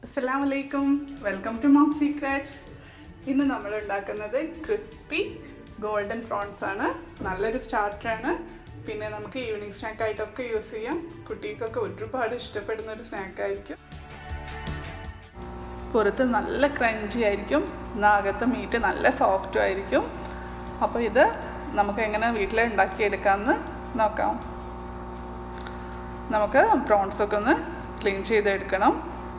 അസ്സലാം വലൈക്കും welcome to mom secrets ഇന്ന് നമ്മൾ ഉണ്ടാക്കുന്നത് ക്രിസ്പി ഗോൾഡൻ പ്രോൺസ് ആണ് നല്ലൊരു സ്റ്റാർട്ടറാണ് പിന്നെ നമുക്ക് ഈവനിങ് സ്നാക്കായിട്ടൊക്കെ യൂസ് ചെയ്യാം കുട്ടികൾക്കൊക്കെ ഒരുപാട് ഇഷ്ടപ്പെടുന്ന ഒരു സ്നാക്കായിരിക്കും പുറത്ത് നല്ല ക്രഞ്ചി ആയിരിക്കും നാഗത്തെ മീറ്റ് നല്ല സോഫ്റ്റും ആയിരിക്കും അപ്പോൾ ഇത് നമുക്ക് എങ്ങനെ വീട്ടിൽ ഉണ്ടാക്കിയെടുക്കാമെന്ന് നോക്കാം നമുക്ക് പ്രോൺസൊക്കെ ഒന്ന് ക്ലീൻ ചെയ്തെടുക്കണം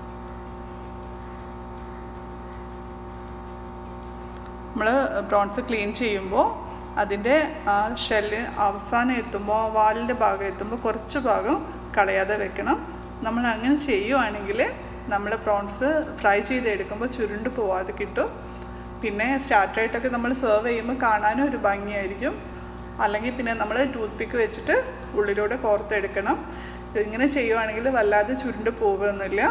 നമ്മൾ പ്രോൺസ് ക്ലീൻ ചെയ്യുമ്പോൾ അതിൻ്റെ ആ ഷെല്ല് അവസാനം എത്തുമ്പോൾ വാലിൻ്റെ ഭാഗം എത്തുമ്പോൾ കുറച്ച് ഭാഗം കളയാതെ വെക്കണം നമ്മൾ അങ്ങനെ ചെയ്യുവാണെങ്കിൽ നമ്മൾ പ്രോൺസ് ഫ്രൈ ചെയ്തെടുക്കുമ്പോൾ ചുരുണ്ട് പോവാതെ കിട്ടും പിന്നെ സ്റ്റാർട്ടറായിട്ടൊക്കെ നമ്മൾ സെർവ് ചെയ്യുമ്പോൾ കാണാനും ഒരു ഭംഗിയായിരിക്കും അല്ലെങ്കിൽ പിന്നെ നമ്മൾ ടൂത്ത് പിക്ക് വെച്ചിട്ട് ഉള്ളിലൂടെ കോർത്തെടുക്കണം ഇങ്ങനെ ചെയ്യുവാണെങ്കിൽ വല്ലാതെ ചുരുണ്ട് പോകുന്നില്ല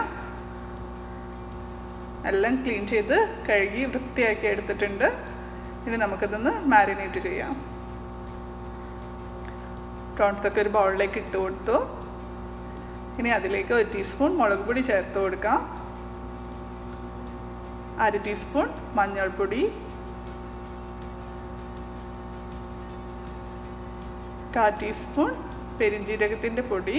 എല്ലാം ക്ലീൻ ചെയ്ത് കഴുകി വൃത്തിയാക്കി എടുത്തിട്ടുണ്ട് ഇനി നമുക്കിതൊന്ന് മാരിനേറ്റ് ചെയ്യാം പ്രോൺസൊക്കെ ഒരു ബൗളിലേക്ക് ഇട്ട് കൊടുത്തു ഇനി അതിലേക്ക് ഒരു ടീസ്പൂൺ മുളക് പൊടി ചേർത്ത് കൊടുക്കാം അര ടീസ്പൂൺ മഞ്ഞൾപ്പൊടി കാ ടീസ്പൂൺ പെരിഞ്ജീരകത്തിൻ്റെ പൊടി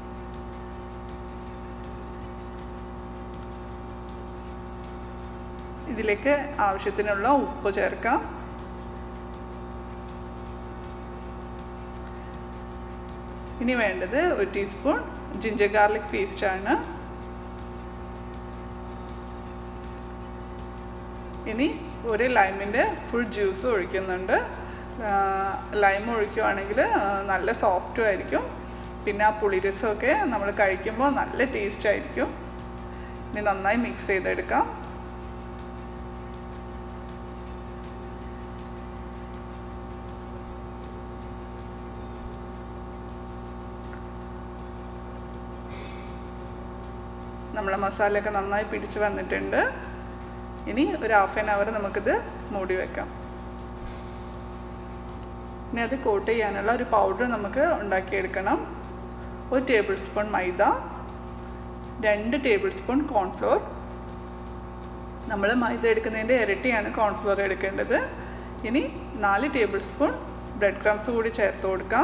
ഇതിലേക്ക് ആവശ്യത്തിനുള്ള ഉപ്പ് ചേർക്കാം ഇനി വേണ്ടത് ഒരു ടീസ്പൂൺ ജിഞ്ചർ ഗാർലിക് പേസ്റ്റ് ആണ് ഇനി ഒരു ലൈമിൻ്റെ ഫുൾ ജ്യൂസ് ഒഴിക്കുന്നുണ്ട് ലൈം ഒഴിക്കുവാണെങ്കിൽ നല്ല സോഫ്റ്റും ആയിരിക്കും പിന്നെ ആ പുളിരസമൊക്കെ നമ്മൾ കഴിക്കുമ്പോൾ നല്ല ടേസ്റ്റ് ആയിരിക്കും ഇനി നന്നായി മിക്സ് ചെയ്തെടുക്കാം നമ്മളെ മസാലയൊക്കെ നന്നായി പിടിച്ച് വന്നിട്ടുണ്ട് ഇനി ഒരു ഹാഫ് ആൻ അവർ നമുക്കിത് മൂടി വെക്കാം ഇനി അത് കോട്ട് ചെയ്യാനുള്ള ഒരു പൗഡർ നമുക്ക് ഉണ്ടാക്കിയെടുക്കണം ഒരു ടേബിൾ സ്പൂൺ മൈദ രണ്ട് ടേബിൾ സ്പൂൺ കോൺഫ്ലോർ നമ്മൾ മൈദ എടുക്കുന്നതിൻ്റെ ഇരട്ടിയാണ് കോൺഫ്ലോർ എടുക്കേണ്ടത് ഇനി നാല് ടേബിൾ സ്പൂൺ ബ്രെഡ് ക്രംസ് കൂടി ചേർത്ത് കൊടുക്കാം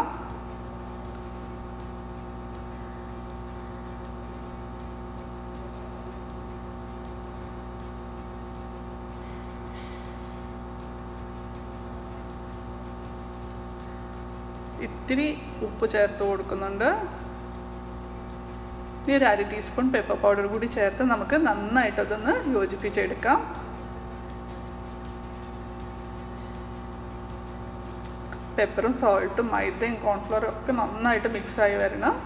ഇത്തിരി ഉപ്പ് ചേർത്ത് കൊടുക്കുന്നുണ്ട് ഇനി ഒരു അര ടീസ്പൂൺ പെപ്പർ പൗഡർ കൂടി ചേർത്ത് നമുക്ക് നന്നായിട്ടതൊന്ന് യോജിപ്പിച്ചെടുക്കാം പെപ്പറും സോൾട്ടും മൈദയും കോൺഫ്ലോറും ഒക്കെ നന്നായിട്ട് മിക്സായി വരണം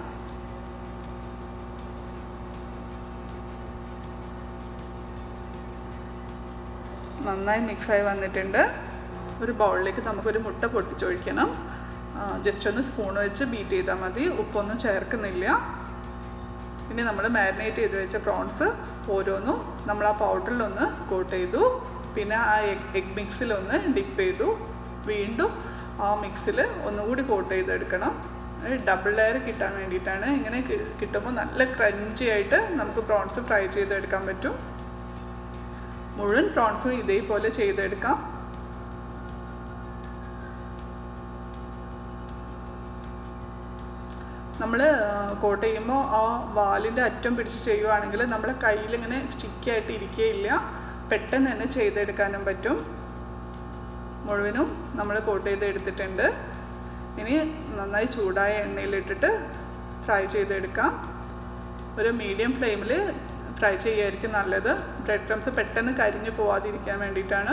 നന്നായി മിക്സായി വന്നിട്ടുണ്ട് ഒരു ബൗളിലേക്ക് നമുക്കൊരു മുട്ട പൊട്ടിച്ചൊഴിക്കണം ജസ്റ്റ് ഒന്ന് സ്പൂൺ വെച്ച് ബീറ്റ് ചെയ്താൽ മതി ഉപ്പൊന്നും ചേർക്കുന്നില്ല ഇനി നമ്മൾ മാരിനേറ്റ് ചെയ്ത് വെച്ച പ്രോൺസ് ഓരോന്നും നമ്മൾ ആ പൗഡറിലൊന്ന് കോട്ട് ചെയ്തു പിന്നെ ആ എഗ് എഗ് മിക്സിലൊന്ന് ഡിപ്പ് ചെയ്തു വീണ്ടും ആ മിക്സിൽ ഒന്നുകൂടി കോട്ട് ചെയ്തെടുക്കണം ഡബിൾ ലെയർ കിട്ടാൻ വേണ്ടിയിട്ടാണ് ഇങ്ങനെ കിട്ടുമ്പോൾ നല്ല ക്രഞ്ചി ആയിട്ട് നമുക്ക് പ്രോൺസ് ഫ്രൈ ചെയ്തെടുക്കാൻ പറ്റും മുഴുവൻ പ്രോൺസും ഇതേപോലെ ചെയ്തെടുക്കാം നമ്മൾ കോട്ട് ചെയ്യുമ്പോൾ ആ വാലിൻ്റെ അറ്റം പിടിച്ച് ചെയ്യുവാണെങ്കിൽ നമ്മളെ കയ്യിലിങ്ങനെ സ്റ്റിക്കായിട്ട് ഇരിക്കുകയില്ല പെട്ടെന്ന് തന്നെ ചെയ്തെടുക്കാനും പറ്റും മുഴുവനും നമ്മൾ കോട്ട് ചെയ്ത് എടുത്തിട്ടുണ്ട് ഇനി നന്നായി ചൂടായ എണ്ണയിലിട്ടിട്ട് ഫ്രൈ ചെയ്തെടുക്കാം ഒരു മീഡിയം ഫ്ലെയിമിൽ ഫ്രൈ ചെയ്യായിരിക്കും നല്ലത് ബ്രെഡ് ക്രംസ് പെട്ടെന്ന് കരിഞ്ഞു പോവാതിരിക്കാൻ വേണ്ടിയിട്ടാണ്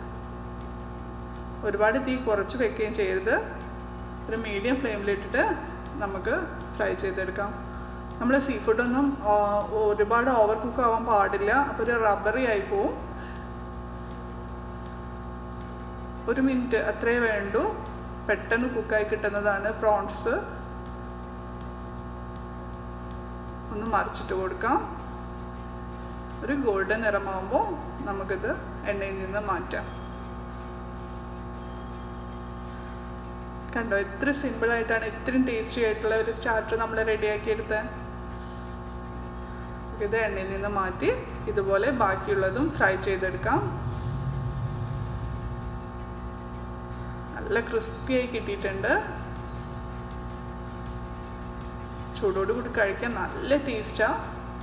ഒരുപാട് തീ കുറച്ച് വെക്കുകയും ചെയ്യരുത് ഒരു മീഡിയം ഫ്ലെയിമിലിട്ടിട്ട് നമുക്ക് ഫ്രൈ ചെയ്തെടുക്കാം നമ്മൾ സീ ഫുഡൊന്നും ഒരുപാട് ഓവർ കുക്ക് ആവാൻ പാടില്ല അപ്പോൾ ഒരു റബ്ബറി ആയി പോവും ഒരു മിനിറ്റ് അത്രേ വേണ്ടൂ പെട്ടെന്ന് കുക്കായി കിട്ടുന്നതാണ് പ്രോൺസ് ഒന്ന് മറിച്ചിട്ട് കൊടുക്കാം ഒരു ഗോൾഡൻ നിറമാകുമ്പോൾ നമുക്കിത് എണ്ണയിൽ നിന്ന് മാറ്റാം കണ്ടോ എത്ര സിമ്പിളായിട്ടാണ് ഇത്രയും ടേസ്റ്റി ആയിട്ടുള്ള ഒരു സ്റ്റാർട്ടർ നമ്മൾ റെഡിയാക്കി എടുത്തത് ഇത് എണ്ണയിൽ നിന്ന് മാറ്റി ഇതുപോലെ ബാക്കിയുള്ളതും ഫ്രൈ ചെയ്തെടുക്കാം നല്ല ക്രിസ്പിയായി കിട്ടിയിട്ടുണ്ട് ചൂടോട് കൂടി കഴിക്കാൻ നല്ല ടേസ്റ്റാണ്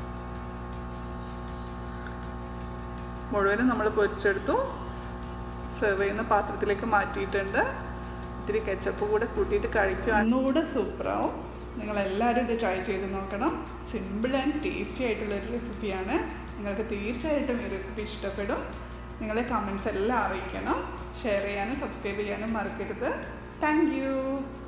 മുഴുവനും നമ്മൾ പൊരിച്ചെടുത്തു സെർവ് ചെയ്യുന്ന പാത്രത്തിലേക്ക് മാറ്റിയിട്ടുണ്ട് ഇത്തിരി കെച്ചപ്പ് കൂടെ കൂട്ടിയിട്ട് കഴിക്കുക ഒന്നുകൂടെ സൂപ്പറാവും നിങ്ങളെല്ലാവരും ഇത് ട്രൈ ചെയ്ത് നോക്കണം സിമ്പിൾ ആൻഡ് ടേസ്റ്റി ആയിട്ടുള്ളൊരു റെസിപ്പിയാണ് നിങ്ങൾക്ക് തീർച്ചയായിട്ടും ഈ റെസിപ്പി ഇഷ്ടപ്പെടും നിങ്ങളെ കമൻസ് എല്ലാം അറിയിക്കണം ഷെയർ ചെയ്യാനും സബ്സ്ക്രൈബ് ചെയ്യാനും മറക്കരുത് താങ്ക്